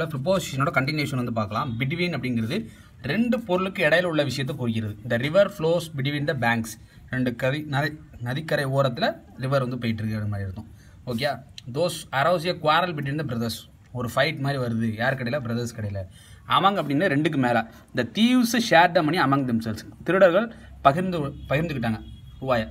இப்போ ப்ரிப்போசிஷனோட கண்டினியூஷன் வந்து பார்க்கலாம் பிட்வீன் அப்படிங்கிறது ரெண்டு பொருளுக்கு இடையில உள்ள விஷயத்தை குறிக்கிறது இந்த river flows between the banks ரெண்டு கரை நதி நதிக்கரை ஓரத்தில் ரிவர் வந்து போயிட்டு இருக்கு மாதிரி இருக்கும் okay those arouse a quarrel between the brothers ஒரு ஃபைட் மாதிரி வருது யார் கடையில் பிரதர்ஸ் கடையில் அமங் அப்படின்னா ரெண்டுக்கு மேலே இந்த thieves share the money among themselves திருடர்கள் பகிர்ந்து பகிர்ந்துக்கிட்டாங்க ரூபாயை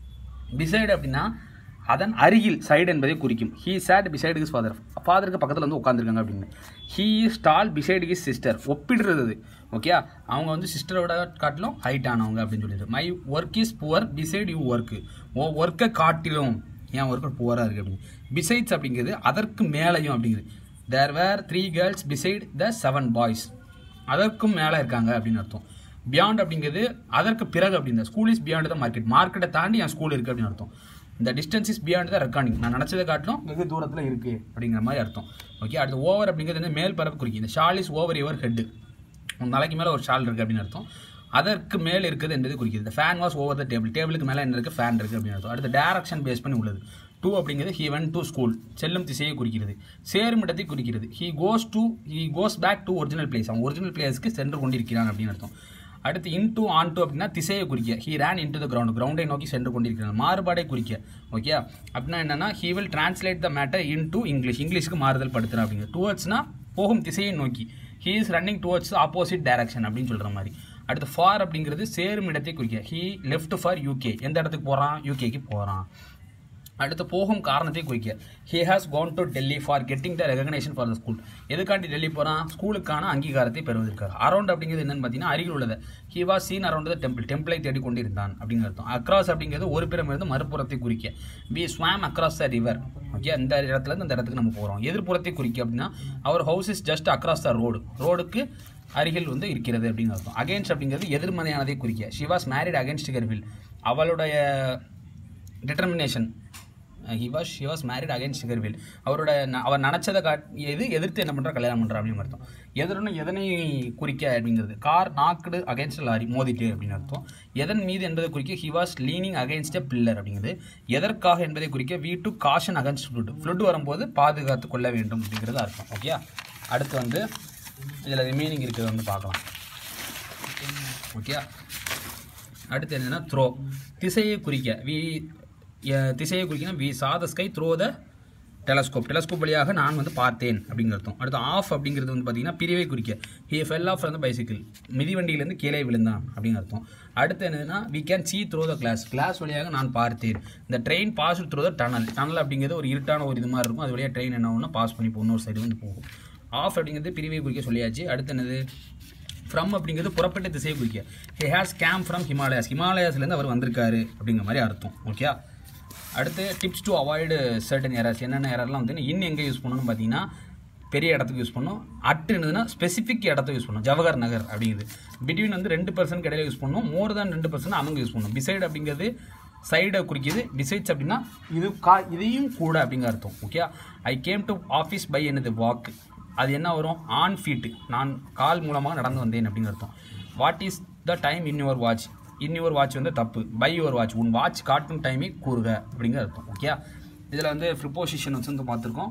பிசைடு அப்படின்னா அதன் அருகில் சைடு என்பதை குறிக்கும் he sat beside his father ஃபாதருக்கு பக்கத்தில் வந்து உட்காந்துருக்காங்க அப்படின்னு he is tall beside his sister ஒப்பிடுறது ஓகே அவங்க வந்து சிஸ்டரோட காட்டிலும் ஹைட் ஆனவங்க அப்படின்னு சொல்லிட்டு my work is poor beside you work ஓ ஒர்க்கை காட்டிலும் என் ஒர்க்கு புவராக இருக்குது அப்படின்னு பிசைட்ஸ் அப்படிங்கிறது அதற்கு மேலேயும் அப்படிங்கிறது there were three girls beside the seven boys அதற்கும் மேலே இருக்காங்க அப்படின்னு அர்த்தம் பியாண்ட் அப்படிங்கிறது அதற்கு பிறகு அப்படின்னு school is beyond the market மார்க்கெட்டை தாண்டி என் ஸ்கூல் இருக்குது அப்படின்னு அர்த்தம் இந்த distance is beyond the recording நான் நினச்சதை காட்டிலும் வெகு தூரத்தில் இருக்குது அப்படிங்கிற மாதிரி அர்த்தம் ஓகே அடுத்து ஓவர் அப்படிங்கிறது வந்து மேல் பரப்பு குறிக்கும் இந்த shawl is over your head உன் தலைக்கு மேலே ஒரு ஷால் இருக்குது அப்படின்னு அர்த்தம் அதற்கு மேல் இருக்குது என்பது குறிக்கிறது இந்த fan was over the table டேபிளுக்கு மேலே என்ன இருக்குது ஃபேன் இருக்குது அப்படின்னு அர்த்தம் அடுத்து டேரக்ஷன் பேஸ் பண்ணி உள்ளது டூ அப்படிங்கிறது ஹி வென் டு ஸ்கூல் செல்லும் திசையை குறிக்கிறது சேரும் இடத்தை குறிக்கிறது he goes to he goes back to original place அவன் ஒரிஜினல் பிளேஸ்க்கு சென்று கொண்டிருக்கிறான் அப்படின்னு அர்த்தம் அடுத்து இன் டு ஆன் டு அப்படின்னா திசையை குறிக்க he ran into the ground கிரவுண்டை நோக்கி சென்று கொண்டிருக்கிறான் மாறுபாடை குறிக்க ஓகே அப்படின்னா என்னன்னா he will translate the matter into English இங்கிலீஷ்க்கு மாறுதல் படுத்துறேன் அப்படிங்கிற டுவர்ட்ஸ்னா போகும் திசையை நோக்கி he is running towards opposite direction அப்படின்னு சொல்கிற மாதிரி அடுத்து ஃபார் அப்படிங்கிறது சேரும் இடத்தை குறிக்க ஹி லெஃப்ட் ஃபார் யூகே எந்த இடத்துக்கு போகிறான் யூகேக்கு போகிறான் அடுத்து போகும் காரணத்தை குறிக்க he has gone to Delhi for getting the recognition for the school எதுக்காண்டி டெல்லி போகிறான் ஸ்கூலுக்கான அங்கீகாரத்தை பெறுவதற்காக அரௌண்ட் அப்படிங்கிறது என்னன்னு பார்த்தீங்கன்னா அருகில் உள்ளது he was seen around the temple டெம்பிளை தேடி கொண்டு இருந்தான் அப்படிங்கிற அர்த்தம் அக்ராஸ் அப்படிங்கிறது ஒரு பிறம் இருந்து மறுபுறத்தை குறிக்க we swam across the river okay இந்த இடத்துல இருந்து இந்த இடத்துக்கு நம்ம போகிறோம் எதிர்ப்புறத்தை குறிக்க அப்படின்னா our house is just across the road ரோடுக்கு அருகில் வந்து இருக்கிறது அப்படின்னு அர்த்தம் அகேன்ஸ்ட் அப்படிங்கிறது எதிர்மறையானதை குறிக்க she was married against her will அவளுடைய determination he was she was married again ஷிகர்வில் அவரோட ந- அவர் நினச்சதை காட் எது எதிர்த்து என்ன பண்ணுறா கல்யாணம் பண்ணுறா அப்படின்னு அர்த்தம் எதிர்னு எதனை குறிக்க அப்படிங்கிறது கார் நாக்குடு அகைன்ஸ்ட் லாரி மோதிட்டு அப்படின்னு அர்த்தம் எதன் மீது என்பதை குறிக்க he was leaning against pillar அப்படிங்கிறது எதற்காக என்பதை குறிக்க we do caution against flood flood வரும்போது பாதுகாத்து கொள்ள வேண்டும் அப்படிங்கிறது அர்த்தம் ஓகே அடுத்து வந்து இதில் ரிமைனிங் இருக்கிறது வந்து பார்க்கலாம் ஓகே அடுத்து என்னன்னா த்ரோ திசையை குறிக்க வி எ- திசையை குறிக்கணும் we saw the sky through the telescope telescope வழியாக நான் வந்து பார்த்தேன் அப்படிங்கிற அர்த்தம் அடுத்து ஆஃப் அப்படிங்கிறது வந்து பார்த்தீங்கன்னா பிரிவை குறிக்க ஹி ஃபெல் ஆஃப் அந்த பைசிக்கிள் மிதிவண்டியிலேருந்து கீழே விழுந்தான் அப்படிங்கிற அர்த்தம் அடுத்து என்னதுன்னா we can see through the glass glass வழியாக நான் பார்த்தேன் இந்த train pass through the tunnel tunnel அப்படிங்கிறது ஒரு இருட்டான ஒரு இது மாதிரி இருக்கும் அது வழியாக ட்ரெயின் என்ன ஆகும்னா பாஸ் பண்ணி போகணும் ஒரு சைடு வந்து போகும் ஆஃப் அப்படிங்கிறது பிரிவை குறிக்க சொல்லியாச்சு அடுத்து என்னது ஃப்ரம் அப்படிங்கிறது புறப்பட்ட திசையை குறிக்க he has came from Himalayas ஹிமாலயாஸ்லேருந்து அவர் வந்திருக்காரு அப்படிங்கிற மாதிரி அர்த்தம் ஓகே அடுத்து tips to avoid certain errors என்னென்ன எரர்லாம் வந்து இன் எங்கே யூஸ் பண்ணணும்னு பார்த்தீங்கன்னா பெரிய இடத்துக்கு யூஸ் பண்ணணும் அட் என்னதுன்னா ஸ்பெசிஃபிக் இடத்துக்கு யூஸ் பண்ணணும் ஜவஹர் நகர் அப்படிங்கிறது பிட்வீன் வந்து ரெண்டு பர்சன்ட் இடையில யூஸ் பண்ணணும் மோர் தேன் ரெண்டு பர்சன்ட் அவங்க யூஸ் பண்ணணும் பிசைடு அப்படிங்கிறது சைடை குறிக்குது பிசைட்ஸ் அப்படின்னா இது கா இதையும் கூட அப்படிங்கிற அர்த்தம் okay I came to office by என்னது வாக்கு அது என்ன வரும் ஆன் ஃபீட்டு நான் கால் மூலமாக நடந்து வந்தேன் அப்படின்னு அர்த்தம் what is the time in your watch in your watch வந்து தப்பு பை யுவர் வாட்ச் உன் வாட்ச் காட்டும் டைமை கூறுக அப்படிங்கிற அர்த்தம் ஓகே இதில் வந்து ப்ரிப்போசிஷன் வந்து பார்த்துருக்கோம்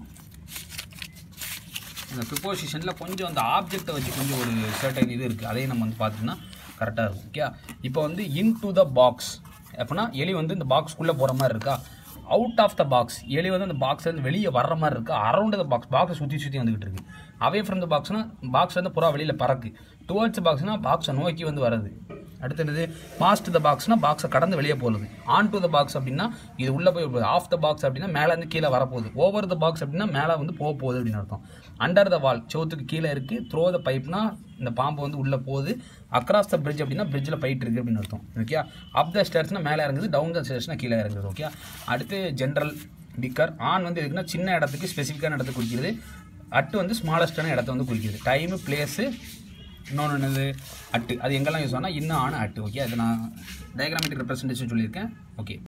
இந்த ப்ரிப்போசிஷனில் கொஞ்சம் அந்த ஆப்ஜெக்டை வச்சு கொஞ்சம் ஒரு சர்டன் இது இருக்குது அதையும் நம்ம வந்து பார்த்தோம்னா கரெக்டாக இருக்கும் ஓகே இப்போ வந்து இன் டு த பாக்ஸ் அப்படின்னா எலி வந்து இந்த பாக்ஸ்க்குள்ளே போகிற மாதிரி இருக்கா அவுட் ஆஃப் த பாக்ஸ் எலி வந்து அந்த பாக்ஸ்லேருந்து வெளியே வர்ற மாதிரி இருக்கா அரௌண்ட் த பாக்ஸ் பாக்ஸை சுற்றி சுற்றி வந்துகிட்டு இருக்கு அவே ஃப்ரம் த பாக்ஸ்னா பாக்ஸ் வந்து புறா வெளியில் பறக்கு டுவர்ட்ஸ் பாக்ஸ்னா பாக்ஸை நோக்கி வந்து வருது அடுத்தது பாஸ்ட் த பாக்ஸ்னா பாக்ஸை கடந்து வெளியே போகுது ஆன் டு த பாக்ஸ் அப்படின்னா இது உள்ளே போய் போகுது ஆஃப் த பாக்ஸ் அப்படின்னா மேலே இருந்து கீழே வரப்போகுது ஓவர் த பாக்ஸ் அப்படின்னா மேலே வந்து போக போகுது அப்படின்னு அர்த்தம் அண்டர் த வால் செவத்துக்கு கீழே இருக்குது த்ரோ த பைப்னா இந்த பாம்பு வந்து உள்ளே போகுது அக்ராஸ் த பிரிட்ஜ் அப்படின்னா பிரிட்ஜில் போயிட்டு இருக்கு அப்படின்னு அர்த்தம் ஓகே அப் த ஸ்டேர்ஸ்னா மேலே இறங்குது டவுன் த ஸ்டேர்ஸ்னா கீழே இறங்குது ஓகே அடுத்து ஜென்ரல் பிக்கர் ஆன் வந்து எதுக்குன்னா சின்ன இடத்துக்கு ஸ்பெசிஃபிக்கான இடத்துக்கு குறிக்கிறது அட்டு வந்து ஸ்மாலஸ்டான இடத்த வந்து குறிக்கிறது டைமு பிளேஸு இன்னொன்று என்னது அட்டு அது எங்கெல்லாம் யூஸ் ஆனால் இன்னும் ஆன அட்டு ஓகே அது நான் டயக்ராமெட்டிக் ரெப்ரசன்டேஷன் சொல்லியிருக்கேன் ஓகே